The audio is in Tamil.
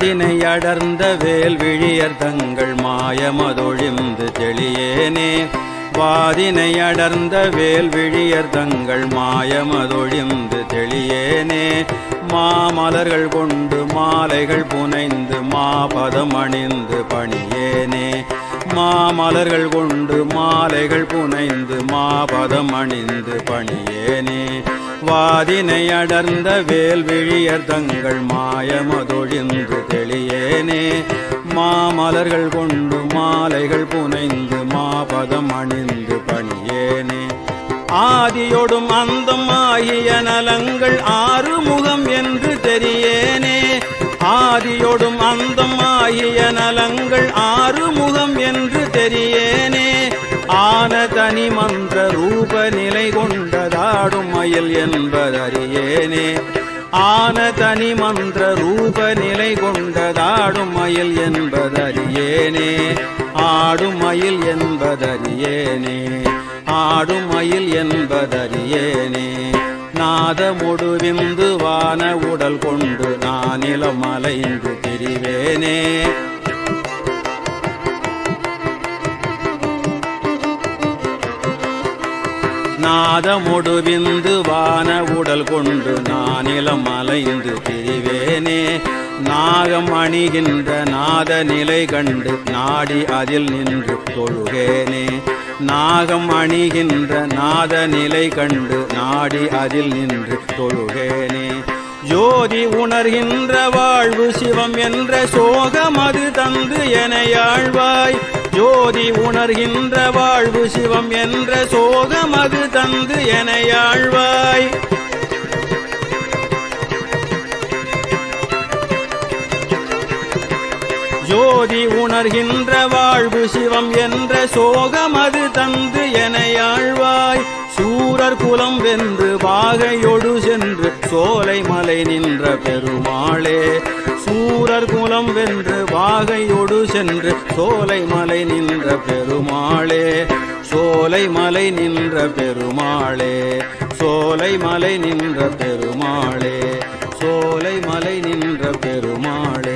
வாதினை அடர்ந்த வேல்விழியர் தங்கள் மாயமதொழிந்து தெளியேனே வாதினை அடர்ந்த வேல்விழியர் தங்கள் மாயமதொழிந்து தெளியேனே மாமலர்கள் கொண்டு மாலைகள் புனைந்து மாபதம் அணிந்து பணியேனே மாமலர்கள் கொண்டு மாலைகள் புனைந்து மாபதம் அணிந்து பணியேனே வாதினை அடர்ந்த வேல்விழியர் தங்கள் மாயமதொழிந்து தெளியேனே மாமலர்கள் கொண்டு மாலைகள் புனைந்து மாபதம் அணிந்து பணியேனே ஆதியொடும் அந்தம் ஆகிய நலங்கள் ஆறுமுகம் என்று தெரியேனே ஆதியொடும் அந்தம் ஆகிய நலங்கள் ஆறுமுகம் என்று தெரியேனே ஆன தனி மன்ற ரூப நிலை கொண்டதாடும் மயில் என்பதறியேனே ஆன தனி மன்ற ரூப நிலை கொண்டதாடும் மயில் என்பதறியேனே ஆடும் மயில் என்பதறியேனே ஆடும் மயில் என்பதறியேனே நாதமுடு விந்து வான உடல் கொண்டு நானிலம் அலைந்து திரிவேனே நாதமுடு விந்து வான உடல் கொண்டு நானிலம் அலைந்து திரிவேனே நாகம் அணிகின்ற நாத நிலை கண்டு நாடி அதில் நின்று தொழுகேனே நாகம் அணிகின்ற நாத நிலை கண்டு நாடி அதில் நின்று தொழுகேனே ஜோதி உணர்கின்ற வாழ்வு சிவம் என்ற சோகம் அது தந்து எனையாழ்வாய் ஜோதி உணர்கின்ற வாழ்வு சிவம் என்ற சோகம் அது தந்து எனையாழ்வாய் ஜோதி உணர்கின்ற வாழ்வு சிவம் என்ற சோகம் அது தந்து எனையாழ்வாய் சூரர் குலம் வென்று வாகையொடு சென்று சோலை மலை நின்ற பெருமாளே சூரர் குலம் வென்று வாகையொடு சென்று சோலை மலை நின்ற பெருமாளே சோலை மலை நின்ற பெருமாளே சோலை மலை நின்ற பெருமாளே சோலை மலை நின்ற பெருமாளே